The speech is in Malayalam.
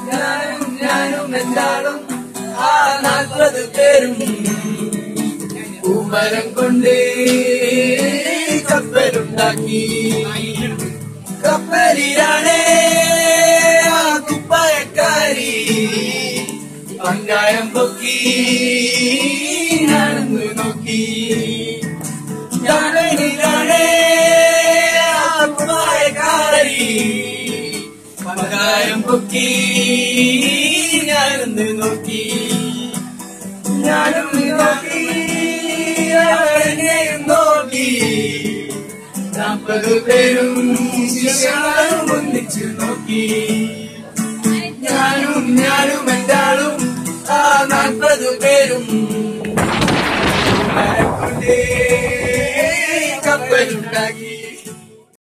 ഞാനും ഞാനും എന്താളും ആ നാൽപ്പത് പേരും പൂമരം കൊണ്ട് കപ്പലുണ്ടാക്കി കപ്പലിലാണ് ആ കുപ്പായക്കാരി പങ്കായം പൊക്കി ഞാനൊന്ന് നോക്കി കടലിലാണ് ആ കുപ്പായക്കാരി പങ്കായം പൊക്കി ഞാനൊന്ന് നോക്കി ഞാനും നോക്കി അവനെയും നോക്കി നാൽപ്പത് പേരും ശിഷ്യന്മാരും ഒന്നിച്ചു നോക്കി ഞാനും ഞാനും എന്താളും ആ നാൽപ്പത് പേരും മരക്കൊണ്ടേ കപ്പലുണ്ടാക്കി